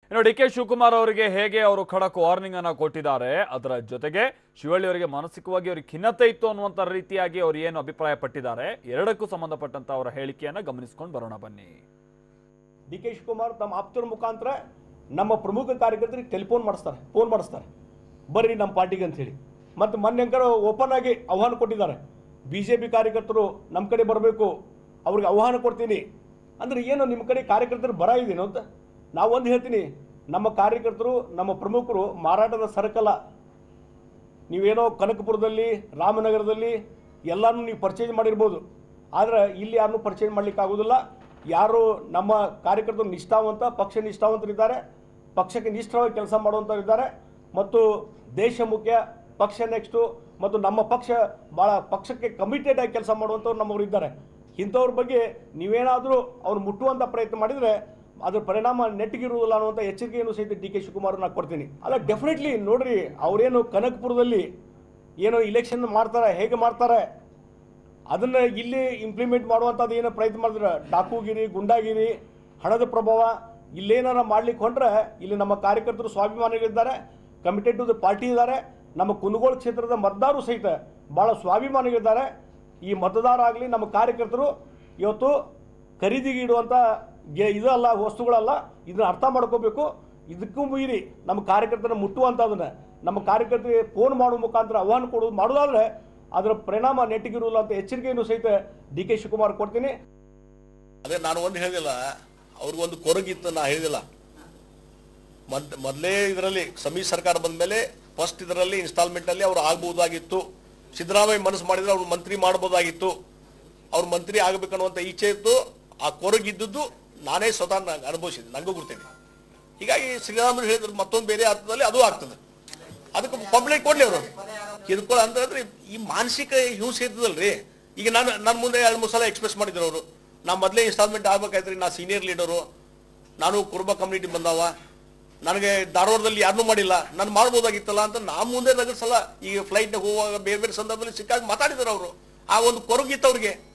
ಇನ್ನು D K Shivakumar ಅವರಿಗೆ ಹೇಗೆ ಅವರು ಖಡಕ್ ವಾರ್ನಿಂಗ್ ಅನ್ನ ಕೊಟ್ಟಿದ್ದಾರೆ ಅದರ ಜೊತೆಗೆ ಶಿವಳ್ಳಿ ಅವರಿಗೆ ಮಾನಸಿಕವಾಗಿ ಅವರಿಗೆ ಖಿನ್ನತೆ ಇತ್ತು ಅನ್ನುವಂಥ ರೀತಿಯಾಗಿ ಅವರು ಏನು ಅಭಿಪ್ರಾಯ ಪಟ್ಟಿದ್ದಾರೆ ಎರಡಕ್ಕೂ ಸಂಬಂಧಪಟ್ಟಂತ ಅವರ ಹೇಳಿಕೆಯನ್ನ ಗಮನಿಸ್ಕೊಂಡು ಬರೋಣ ಬನ್ನಿ ಡಿ ಕೆ ಶಿವಕುಮಾರ್ ತಮ್ಮ ಆಪ್ತರ ಮುಖಾಂತರ ನಮ್ಮ ಪ್ರಮುಖ ಕಾರ್ಯಕರ್ತರಿಗೆ ಟೆಲಿಫೋನ್ ಮಾಡಿಸ್ತಾರೆ ಫೋನ್ ಮಾಡಿಸ್ತಾರೆ ಬರ್ರಿ ನಮ್ಮ ಪಾರ್ಟಿಗೆ ಅಂತ ಹೇಳಿ ಮತ್ತು ಮೊನ್ನೆ ಅಂಕರ ಓಪನ್ ಆಗಿ ಆಹ್ವಾನ ಕೊಟ್ಟಿದ್ದಾರೆ ಬಿ ಜೆ ಪಿ ಕಾರ್ಯಕರ್ತರು ನಮ್ಮ ಕಡೆ ಬರಬೇಕು ಅವ್ರಿಗೆ ಆಹ್ವಾನ ಕೊಡ್ತೀನಿ ಅಂದ್ರೆ ಏನು ನಿಮ್ಮ ಕಡೆ ಕಾರ್ಯಕರ್ತರು ಬರ ಇದೇನು ಅಂತ ನಾವು ಒಂದು ಹೇಳ್ತೀನಿ ನಮ್ಮ ಕಾರ್ಯಕರ್ತರು ನಮ್ಮ ಪ್ರಮುಖರು ಮಾರಾಟದ ಸರಕಲ್ಲ ನೀವೇನೋ ಕನಕಪುರದಲ್ಲಿ ರಾಮನಗರದಲ್ಲಿ ಎಲ್ಲಾನು ನೀವು ಪರ್ಚೇಸ್ ಮಾಡಿರ್ಬೋದು ಆದರೆ ಇಲ್ಲಿ ಯಾರನ್ನೂ ಪರ್ಚೇಸ್ ಮಾಡ್ಲಿಕ್ಕೆ ಆಗೋದಿಲ್ಲ ಯಾರು ನಮ್ಮ ಕಾರ್ಯಕರ್ತರು ನಿಷ್ಠಾವಂತ ಪಕ್ಷ ನಿಷ್ಠಾವಂತರಿದ್ದಾರೆ ಪಕ್ಷಕ್ಕೆ ನಿಷ್ಠವಾಗಿ ಕೆಲಸ ಮಾಡುವಂಥವ್ರಿದ್ದಾರೆ ಮತ್ತು ದೇಶ ಮುಖ್ಯ ಪಕ್ಷ ನೆಕ್ಸ್ಟು ಮತ್ತು ನಮ್ಮ ಪಕ್ಷ ಭಾಳ ಪಕ್ಷಕ್ಕೆ ಕಮಿಟೆಡ್ ಆಗಿ ಕೆಲಸ ಮಾಡುವಂಥವ್ರು ನಮ್ಮವರು ಇದ್ದಾರೆ ಇಂಥವ್ರ ಬಗ್ಗೆ ನೀವೇನಾದರೂ ಅವ್ರು ಮುಟ್ಟುವಂಥ ಪ್ರಯತ್ನ ಮಾಡಿದರೆ ಅದ್ರ ಪರಿಣಾಮ ನೆಟ್ಟಿಗಿರುವುದಿಲ್ಲ ಅನ್ನುವಂಥ ಎಚ್ಚರಿಕೆಯನ್ನು ಸಹಿತ ಡಿ ಕೆ ಶಿವಕುಮಾರ್ ನಾ ಕೊಡ್ತೀನಿ ಅಲ್ಲ ಡೆಫಿನೆಟ್ಲಿ ನೋಡ್ರಿ ಅವರೇನು ಕನಕಪುರದಲ್ಲಿ ಏನೋ ಇಲೆಕ್ಷನ್ ಮಾಡ್ತಾರೆ ಹೇಗೆ ಮಾಡ್ತಾರೆ ಅದನ್ನ ಇಲ್ಲಿ ಇಂಪ್ಲಿಮೆಂಟ್ ಮಾಡುವಂಥದ್ದು ಏನೋ ಪ್ರಯತ್ನ ಮಾಡಿದ್ರೆ ಡಾಕುಗಿರಿ ಗುಂಡಾಗಿರಿ ಹಣದ ಪ್ರಭಾವ ಇಲ್ಲೇನಾರ ಮಾಡ್ಲಿಕ್ಕೆ ಹೊಂಟ್ರೆ ಇಲ್ಲಿ ನಮ್ಮ ಕಾರ್ಯಕರ್ತರು ಸ್ವಾಭಿಮಾನಿಗಳಿದ್ದಾರೆ ಕಮಿಟೆಡ್ ಟು ದ ಪಾರ್ಟಿ ಇದ್ದಾರೆ ನಮ್ಮ ಕುನಗೋಳ ಕ್ಷೇತ್ರದ ಮತದಾರರು ಸಹಿತ ಭಾಳ ಸ್ವಾಭಿಮಾನಿಗಳಿದ್ದಾರೆ ಈ ಮತದಾರ ಆಗಲಿ ನಮ್ಮ ಕಾರ್ಯಕರ್ತರು ಇವತ್ತು ಖರೀದಿಗೆ ಇಡುವಂಥ ಗೆ- ಇದು ಅಲ್ಲ ವಸ್ತುಗಳಲ್ಲ ಇದನ್ನ ಅರ್ಥ ಮಾಡ್ಕೋಬೇಕು ಇದಕ್ಕೂ ಮೀರಿ ನಮ್ಮ ಕಾರ್ಯಕರ್ತನ ಮುಟ್ಟುವಂಥದನ್ನ ನಮ್ಮ ಕಾರ್ಯಕರ್ತರಿಗೆ ಫೋನ್ ಮಾಡುವ ಮುಖಾಂತರ ಆಹ್ವಾನ ಕೊಡೋದು ಮಾಡೋದಾದ್ರೆ ಅದರ ಪರಿಣಾಮ ನೆಟ್ಟಿಗಿರುವುದಿಲ್ಲ ಅಂತ ಎಚ್ಚರಿಕೆಯನ್ನು ಸಹಿತ ಡಿ ಕೆ ಶಿವಕುಮಾರ್ ಕೊಡ್ತೀನಿ ಅದೇ ನಾನು ಒಂದು ಹೇಳಿದಿಲ್ಲ ಅವ್ರಿಗೊಂದು ಕೊರಗಿತ್ತು ನಾ ಹೇಳಿದಿಲ್ಲ ಮದ್ ಮೊದಲೇ ಇದರಲ್ಲಿ ಸಮ್ಮಿಶ್ರ ಸರ್ಕಾರ ಬಂದ ಮೇಲೆ ಫಸ್ಟ್ ಇದರಲ್ಲಿ ಇನ್ಸ್ಟಾಲ್ಮೆಂಟ್ ಅಲ್ಲಿ ಅವ್ರು ಆಗ್ಬಹುದಾಗಿತ್ತು ಸಿದ್ದರಾಮಯ್ಯ ಮನಸ್ಸು ಮಾಡಿದ್ರೆ ಅವ್ರು ಮಂತ್ರಿ ಮಾಡಬಹುದಾಗಿತ್ತು ಅವ್ರು ಮಂತ್ರಿ ಆಗಬೇಕನ್ನುವಂತ ಇಚ್ಛೆ ಇತ್ತು ಆ ಕೊರಗಿದ್ದದ್ದು ನಾನೇ ಸ್ವತಃ ನಾನು ಅನುಭವಿಸಿದ್ದೆ ನನಗೂ ಗೊತ್ತಿದೆ ಹೀಗಾಗಿ ಶ್ರೀರಾಮರು ಹೇಳಿದ್ರು ಮತ್ತೊಂದು ಬೇರೆ ಅರ್ಥದಲ್ಲಿ ಅದು ಆಗ್ತದೆ ಅದಕ್ಕೆ ಪಬ್ಲಿಕ್ ಕೊಡ್ಲಿ ಅವರು ಕಿರ್ಕೊಳ್ಳ ಅಂತ ಹೇಳಿದ್ರೆ ಈ ಮಾನಸಿಕ ಹಿಂಸೆ ಇದ್ದದಲ್ರಿ ಈಗ ನಾನು ನನ್ನ ಮುಂದೆ ಎರಡು ಮೂರು ಸಲ ಎಕ್ಸ್ಪ್ರೆಸ್ ಮಾಡಿದ್ರು ಅವರು ನಾ ಮೊದಲೇ ಇನ್ಸ್ಟಾಲ್ಮೆಂಟ್ ಆಗ್ಬೇಕಾಯ್ತ್ರಿ ನಾ ಸೀನಿಯರ್ ಲೀಡರು ನಾನು ಕುರುಬ ಕಮ್ಯುನಿಟಿ ಬಂದವ ನನಗೆ ಧಾರವಾಡದಲ್ಲಿ ಯಾರನ್ನೂ ಮಾಡಿಲ್ಲ ನಾನು ಮಾಡ್ಬೋದಾಗಿತ್ತಲ್ಲ ಅಂತ ನಾ ಮುಂದೆ ನಗರ ಸಲ ಈಗ ಫ್ಲೈಟ್ನಾಗ ಹೋಗುವಾಗ ಬೇರೆ ಬೇರೆ ಸಂದರ್ಭದಲ್ಲಿ ಸಿಕ್ಕಾಗ ಮಾತಾಡಿದ್ರು ಅವರು ಆ ಒಂದು ಕೊರಗಿತ್ತು ಅವ್ರಿಗೆ